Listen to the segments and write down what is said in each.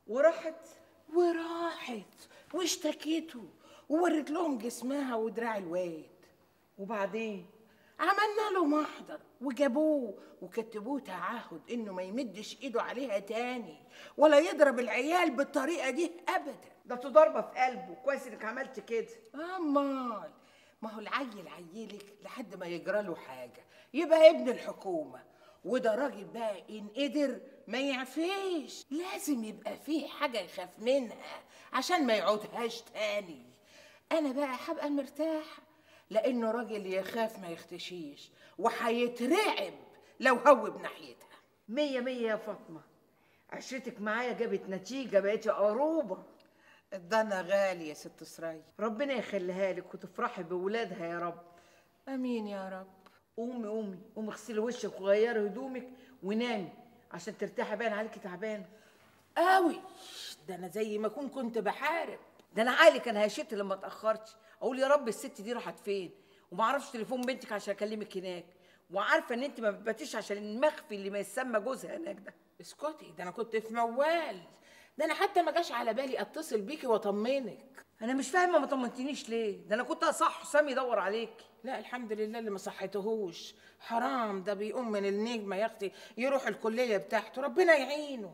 وراحت وراحت واشتكيته وورت لهم جسمها ودراع الواد وبعدين عملنا له محضر وجابوه وكتبوه تعهد انه ما يمدش ايده عليها تاني ولا يضرب العيال بالطريقه دي ابدا ده انتوا ضربه في قلبه كويس انك عملت كده امال ما هو العيل عيلك لحد ما يجرى له حاجه يبقى ابن الحكومه وده راجل بقى ان قدر ما يعفيش لازم يبقى فيه حاجه يخاف منها عشان ما يعودهاش تاني انا بقى هبقى مرتاحه لانه راجل يخاف ما يختشيش وهيترعب لو هوب ناحيتها مية مية يا فاطمة عشرتك معايا جابت نتيجة بقيتي قروبة الضنا غالي يا ست سراي ربنا يخليها لك وتفرحي بولادها يا رب امين يا رب قومي قومي قومي اغسلي وشك وغيري هدومك ونامي عشان ترتاحي باين عليكي تعبانه قوي ده انا زي ما اكون كنت بحارب ده انا عقلي كان هيشت لما اتاخرتش اقول يا رب الست دي راحت فين وما اعرفش تليفون بنتك عشان اكلمك هناك وعارفه ان انت ما بتباتيش عشان المخفي اللي ما يسمى جوزها هناك ده اسكتي ده انا كنت في موال ده انا حتى ما جاش على بالي اتصل بيكي واطمنك انا مش فاهمه ما طمنتنيش ليه ده انا كنت اصح حسام يدور عليك لا الحمد لله اللي ما صحيتهوش حرام ده بيقوم من النجمه يا اختي يروح الكليه بتاعته ربنا يعينه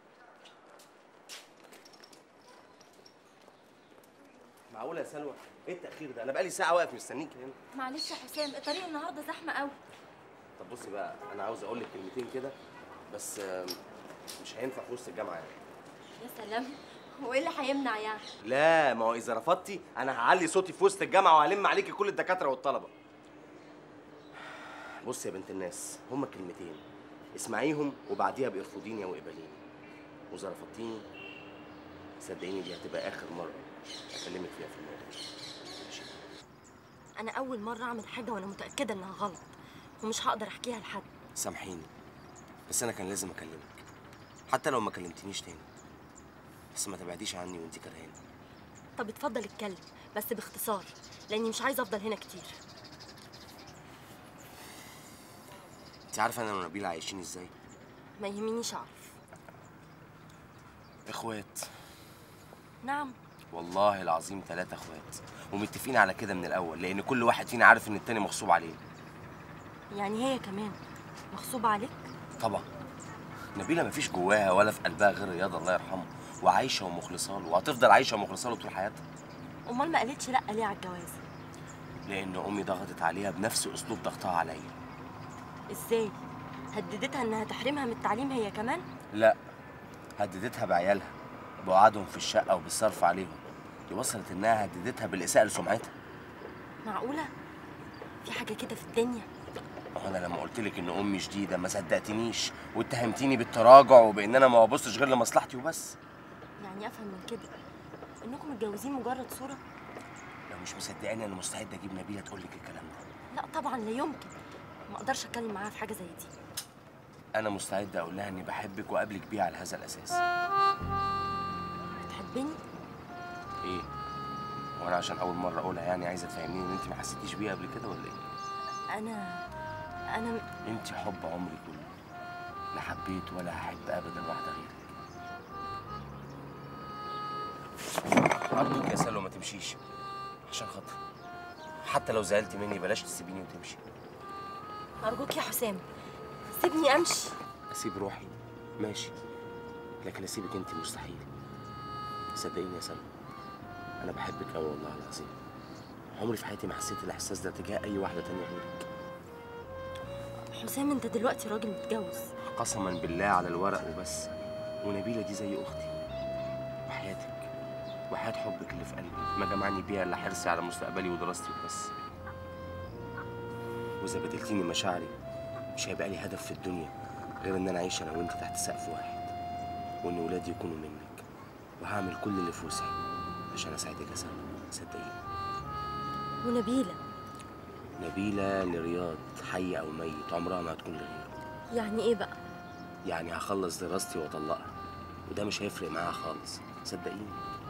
معقوله يا سلوى ايه التاخير ده انا بقالي ساعه واقف مستنيك هنا معلش يا حسام الطريق النهارده زحمه قوي طب بصي بقى انا عاوز اقول لك كلمتين كده بس آم، مش هينفع في وسط الجامعه يعني يا سلام هو ايه اللي هيمنع يعني لا ما هو اذا رفضتي انا هعلي صوتي في وسط الجامعه وهلم عليكي كل الدكاتره والطلبه بصي يا بنت الناس هما كلمتين اسمعيهم وبعديها بارفضيني او اقبليني واذا رفضتيني صدقيني دي هتبقى اخر مره اكلمك فيها في الموضوع ماشي انا اول مره اعمل حاجه وانا متاكده انها غلط ومش هقدر احكيها لحد سامحيني بس انا كان لازم اكلمك حتى لو ما كلمتنيش تاني بس ما تبعديش عني وانت كرهاني طب اتفضل اتكلم بس باختصار لاني مش عايزه افضل هنا كتير انت عارفه انا ونبيل عايشين ازاي ما يهمنيش اعرف اخوات نعم والله العظيم ثلاثة اخوات ومتفقين على كده من الاول لان كل واحد فينا عارف ان التاني مغصوب عليه يعني هي كمان مغصوبه عليك طبعا نبيلة مفيش جواها ولا في قلبها غير رياض الله يرحمه وعايشة ومخلصة له وهتفضل عايشة ومخلصة له طول حياتها امال ما قالتش لا ليه على الجواز لان امي ضغطت عليها بنفس اسلوب ضغطها عليا ازاي هددتها انها تحرمها من التعليم هي كمان لا هددتها بعيالها بوعدهم في الشقة وبالصرف عليهم دي وصلت انها هددتها بالاساءة لسمعتها معقوله في حاجه كده في الدنيا وانا لما قلت لك ان امي شديده ما صدقتنيش واتهمتيني بالتراجع وبان انا ما ببصش غير لمصلحتي وبس يعني افهم من كده انكم متجوزين مجرد صوره لو مش مصدقاني انا مستعد اجيب نبيله تقول لك الكلام ده لا طبعا لا يمكن ما اقدرش اتكلم معاها في حاجه زي دي انا مستعد اقول لها اني بحبك وقابلك بيها على هذا الاساس بتحبني ايه وانا عشان اول مره اقولها يعني عايزه تفهميني ان انت ما حسيتيش بيها قبل كده ولا ايه انا انا انت حب عمري كله لا حبيت ولا هحب ابدا واحده غيرك ارجوك يا سلوى ما تمشيش عشان خاطري حتى لو زعلتي مني بلاش تسيبيني وتمشي ارجوك يا حسام سيبني امشي اسيب روحي ماشي لكن اسيبك انت مستحيل صدقيني يا سلمى انا بحبك قوي والله العظيم عمري في حياتي ما حسيت الاحساس ده تجاه اي واحده تانية غيرك حسام انت دلوقتي راجل متجوز قسما بالله على الورق وبس ونبيله دي زي اختي وحياتك وحياه حبك اللي في قلبي ما جمعني بيها الا حرصي على مستقبلي ودراستي وبس واذا بدلتيني مشاعري مش هيبقى لي هدف في الدنيا غير ان انا اعيش انا وانت تحت سقف واحد وان ولادي يكونوا منك وهعمل كل اللي في وسعي عشان اساعدك يا سلمى صدقيني ونبيله نبيله لرياض حي او ميت عمرها ما هتكون لغيره يعني ايه بقى يعني هخلص دراستي واطلقها وده مش هيفرق معاها خالص صدقيني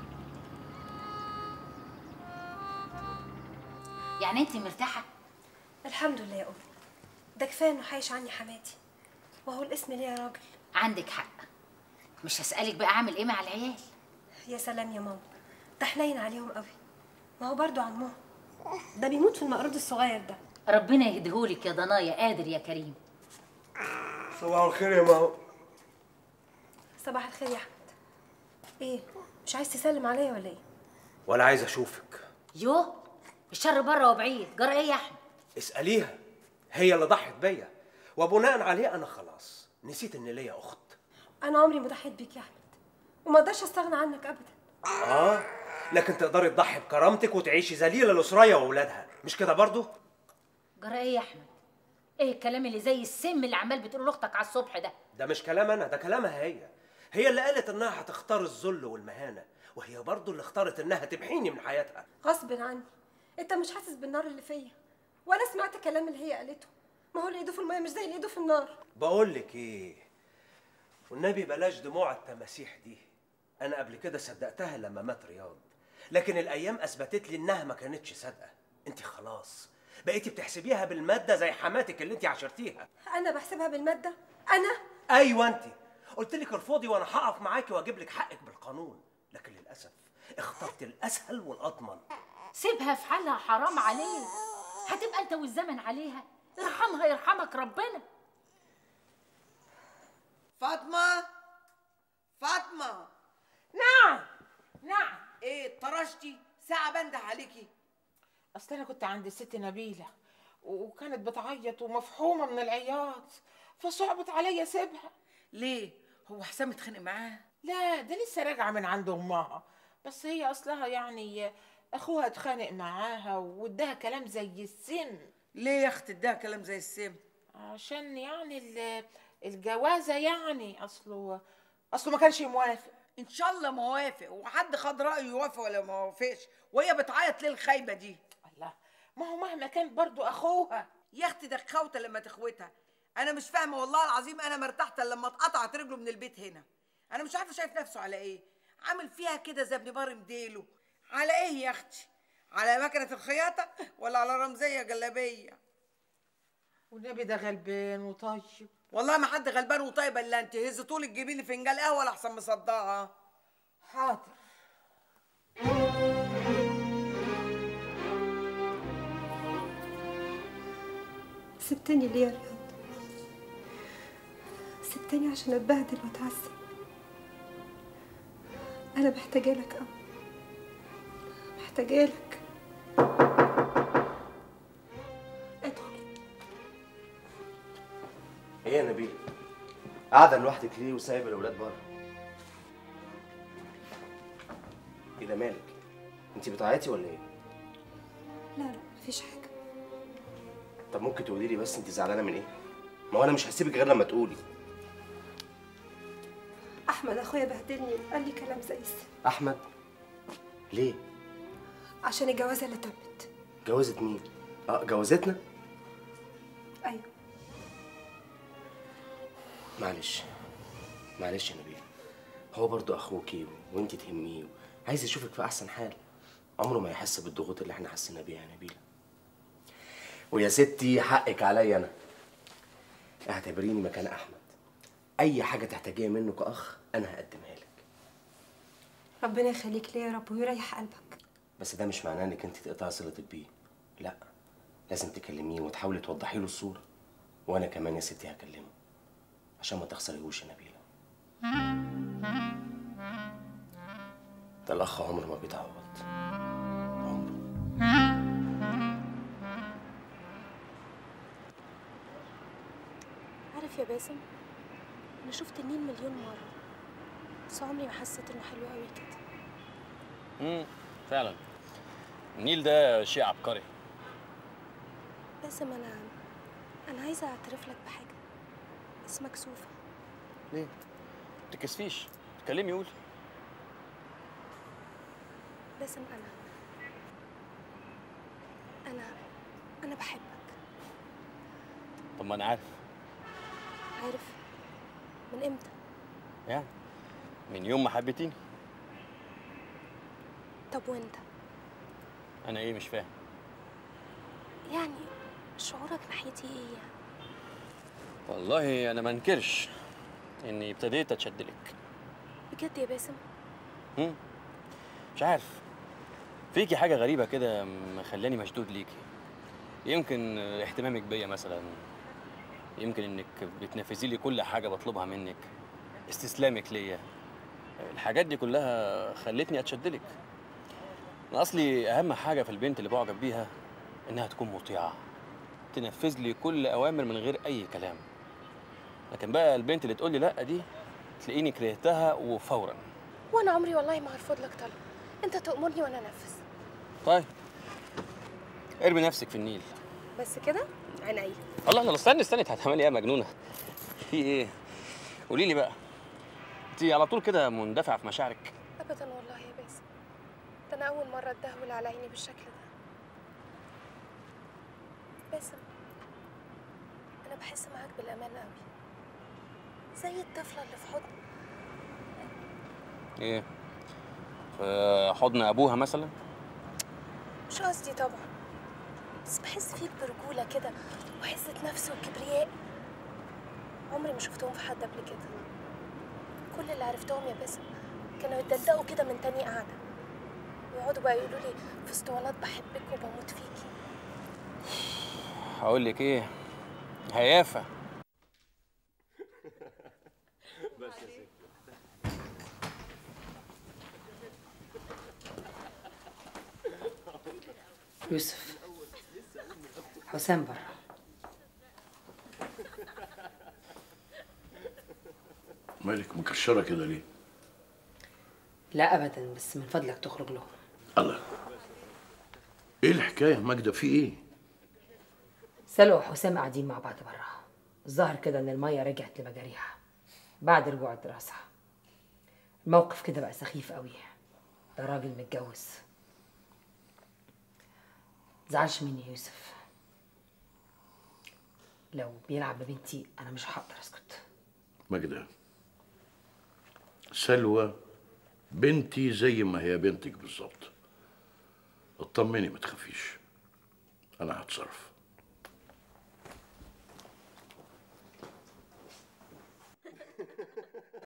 يعني انت مرتاحه الحمد لله يا أمي ده كفاية إنه حايش عني حماتي وهو الاسم ليه يا راجل عندك حق مش هسألك بقى اعمل ايه مع العيال يا سلام يا ماما ده حنين عليهم قوي ما هو برضو عمهم ده بيموت في المقرود الصغير ده ربنا يهديهولك يا ضنايا قادر يا كريم صباح الخير يا ماما صباح الخير يا احمد ايه مش عايز تسلم عليا ولا ايه ولا عايز اشوفك يو الشر بره وبعيد جرى ايه يا احمد اساليها هي اللي ضحت بيا وبناء عليه انا خلاص نسيت ان ليا اخت انا عمري ما ضحيت بيك يا احمد وما اقدرش استغنى عنك ابدا اه لكن تقدري تضحي بكرامتك وتعيشي ذليله لسريا واولادها مش كده برضو جرى ايه يا احمد ايه الكلام اللي زي السم اللي عمال بتقوله لاختك على الصبح ده ده مش كلام انا ده كلامها هي هي اللي قالت انها هتختار الذل والمهانه وهي برضو اللي اختارت انها تمحيني من حياتها غصب عني انت مش حاسس بالنار اللي فيا ولا سمعت الكلام اللي هي قالته ما هو اللي ايده في الميه مش زي اللي ايده في النار بقول لك ايه والنبي بلاش دموع التماسيح دي انا قبل كده صدقتها لما مات رياض لكن الايام اثبتت لي انها ما كانتش صادقه انت خلاص بقيتي بتحسبيها بالماده زي حماتك اللي انت عاشرتيها انا بحسبها بالماده انا ايوه انت قلت لك ارفضي وانا هقف معاكي واجيب لك حقك بالقانون لكن للاسف اخترت الاسهل والاضمن سيبها في حالها حرام عليك هتبقى انت والزمن عليها ارحمها يرحمك ربنا فاطمه فاطمه نعم نعم ايه طرشتي ساعه بنده عليكي اصل انا كنت عند الست نبيله وكانت بتعيط ومفحومه من العياط فصعبت عليا اسيبها ليه هو حسام اتخانق معاه لا ده لسه راجعه من عند امها بس هي اصلها يعني اخوها اتخانق معاها واداها كلام زي السم ليه يا اختي اداها كلام زي السم عشان يعني ال- الجوازه يعني اصله اصله ما كانش موافق ان شاء الله موافق وحد خد رايه يوافق ولا ما وافقش وهي بتعيط ليه الخايبه دي الله ما هو مهما كان برضو اخوها يا اختي ده خوته لما تخوتها انا مش فاهمه والله العظيم انا مرتحت إلا لما اتقطعت رجله من البيت هنا انا مش عارفه شايف نفسه على ايه عامل فيها كده زي ابن بار مديله على ايه يا اختي على مكنه الخياطه ولا على رمزيه جلابيه والنبي ده غلبان وطيب والله ما حد غلبان وطيب الا انت هز طول تجيبي لي فنجان قهوه لحسن مصدعه حاضر سبتني ليه يا رياض سبتني عشان اتبهدل واتعذب انا محتاجه لك قوي محتاجه لك ادخل ايه يا نبيل قاعده لوحدك ليه وسايبه الاولاد بره ايه ده مالك انت بتعيطي ولا ايه لا لا مفيش حاجه طب ممكن تقولي لي بس انت زعلانه من ايه ما هو انا مش هسيبك غير لما تقولي احمد اخويا بهدلني وقال لي كلام زي السم احمد ليه عشان الجوازه اللي تمت جوازة مين اه جوازتنا ايوه معلش معلش يا نبيل هو برضو اخوكي وانت تهميه عايز يشوفك في احسن حال عمره ما يحس بالضغوط اللي احنا حسينا بيها يا نبيله ويا ستي حقك عليا انا اعتبريني مكان احمد اي حاجه تحتاجيها منه كاخ انا هقدمها لك ربنا يخليك ليا يا رب ويريح قلبك بس ده مش معناه انك انت تقطعي صلتك بيه لا لازم تكلميه وتحاولي توضحي له الصوره وانا كمان يا ستي هكلمه عشان ما تخسريهوش يا نبيله ده الاخ عمره ما بيتعوض عمره عارف يا باسم انا شفت النيل مليون مره بس عمري ما حسيت انه حلو قوي كده امم فعلا النيل ده شيء عبقري باسم انا انا عايزه اعترف لك بحاجه بس مكسوفه ليه؟ ما تكسفيش تكلمي قولي باسم انا انا انا بحبك طب ما انا عارف عارف من امتى يعني من يوم ما حبيتيني طب وانت انا ايه مش فاهم يعني شعورك ناحيتي ايه يعني والله انا ما انكرش اني ابتديت اتشد لك بجد يا باسم مم. مش عارف فيكي حاجة غريبة كده مخلاني مشدود ليكي يمكن اهتمامك بيا مثلا يمكن انك بتنفذي لي كل حاجة بطلبها منك استسلامك ليا الحاجات دي كلها خلتني اتشدلك انا اصلي اهم حاجة في البنت اللي بعجب بيها انها تكون مطيعة تنفذ لي كل اوامر من غير اي كلام لكن بقى البنت اللي تقول لي لا دي تلاقيني كرهتها وفورا وانا عمري والله ما هرفض لك طلب انت تأمرني وانا انفذ طيب ارمي نفسك في النيل بس كده عينيا الله الله استني استني انت هتعملي ايه يا مجنونه في ايه قولي لي بقى انت على طول كده مندفعه في مشاعرك ابدا والله يا باسم ده انا اول مره اتدهول على عيني بالشكل ده باسم انا بحس معاك بالامان قوي زي الطفله اللي في حضن ايه في حضن ابوها مثلا مش قصدي طبعا بس بحس فيك برجوله كده وعزه نفس وكبرياء عمري ما شفتهم في حد قبل كده كل اللي عرفتهم يا باسم كانوا يتدلقوا كده من تاني قعده ويقعدوا بقى يقولوا لي في اسطوانات بحبك وبموت فيكي هقول لك ايه هيافه يوسف حسام بره مالك مكشره كده ليه؟ لا ابدا بس من فضلك تخرج له الله ايه الحكايه ماجده في ايه؟ سلوى وحسام قاعدين مع بعض بره الظاهر كده ان الميه رجعت لمجاريها بعد رجوع الدراسه الموقف كده بقى سخيف قوي ده راجل متجوز متزعلش مني يا يوسف لو بيلعب ببنتي انا مش هقدر اسكت ماجده سلوى بنتي زي ما هي بنتك بالظبط اطمني ما تخافيش انا هتصرف